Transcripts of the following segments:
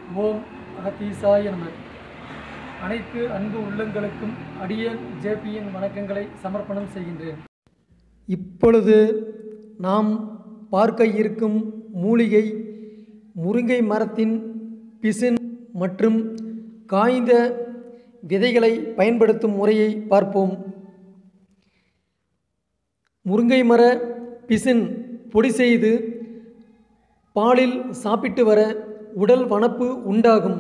ஓம் அகத்தீசாய நம அனைத்து அன்பு உள்ளங்களுக்கும் அடியேன் ஜேபியின் வணக்கங்களை சமர்ப்பணம் செய்கின்றேன் இப்பொழுது நாம் பார்க்க இருக்கும் மூலிகை முருங்கை மரத்தின் பிசின் மற்றும் காய்ந்த விதைகளை பயன்படுத்தும் முறையை பார்ப்போம் முருங்கை மர பிசின் பொடி செய்து பாலில் சாப்பிட்டு வர உடல் வனப்பு உண்டாகும்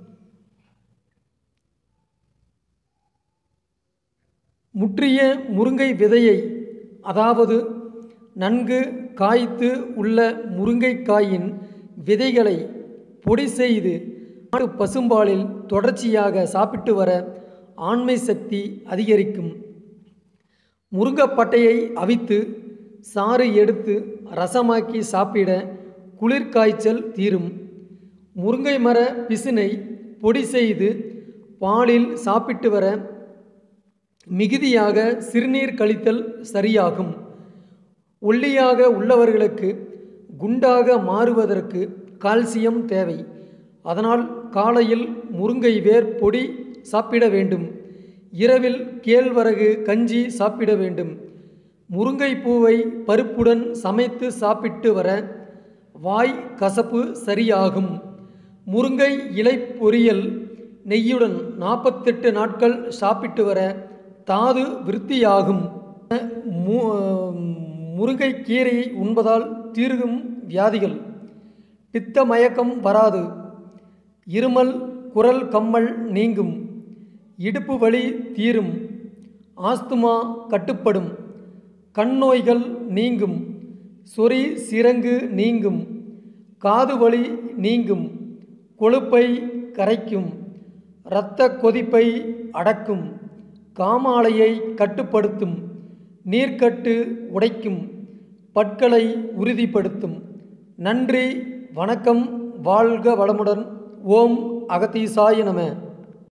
முற்றிய முருங்கை விதையை அதாவது நன்கு காய்த்து உள்ள முருங்கைக்காயின் விதைகளை பொடி செய்து மாட்டு பசும்பாலில் தொடர்ச்சியாக சாப்பிட்டு வர ஆண்மை சக்தி அதிகரிக்கும் முருங்கப்பட்டையை அவித்து சாறு எடுத்து ரசமாக்கி சாப்பிட குளிர்காய்ச்சல் தீரும் முருங்கை மர பிசினை பொடி செய்து பாலில் சாப்பிட்டு வர மிகுதியாக சிறுநீர் கழித்தல் சரியாகும் ஒல்லியாக உள்ளவர்களுக்கு குண்டாக மாறுவதற்கு கால்சியம் தேவை அதனால் காலையில் முருங்கை வேர் பொடி சாப்பிட வேண்டும் இரவில் கேழ்வரகு கஞ்சி சாப்பிட வேண்டும் முருங்கை பூவை பருப்புடன் சமைத்து சாப்பிட்டு வர வாய் கசப்பு சரியாகும் முருங்கை இலை பொரியல் நெய்யுடன் நாற்பத்தெட்டு நாட்கள் சாப்பிட்டு வர தாது விருத்தியாகும் மு முருங்கை கீரையை உண்பதால் தீர்கும் வியாதிகள் பித்த மயக்கம் வராது இருமல் குரல் கம்மல் நீங்கும் இடுப்பு வலி தீரும் ஆஸ்துமா கட்டுப்படும் கண் நோய்கள் நீங்கும் சொறி சிரங்கு நீங்கும் காது வலி நீங்கும் கொழுப்பை கரைக்கும் இரத்த கொதிப்பை அடக்கும் காமாலையை கட்டுப்படுத்தும் நீர்க்கட்டு உடைக்கும் பற்களை உறுதிப்படுத்தும் நன்றி வணக்கம் வாழ்க வளமுடன் ஓம் அகத்தீசாய நம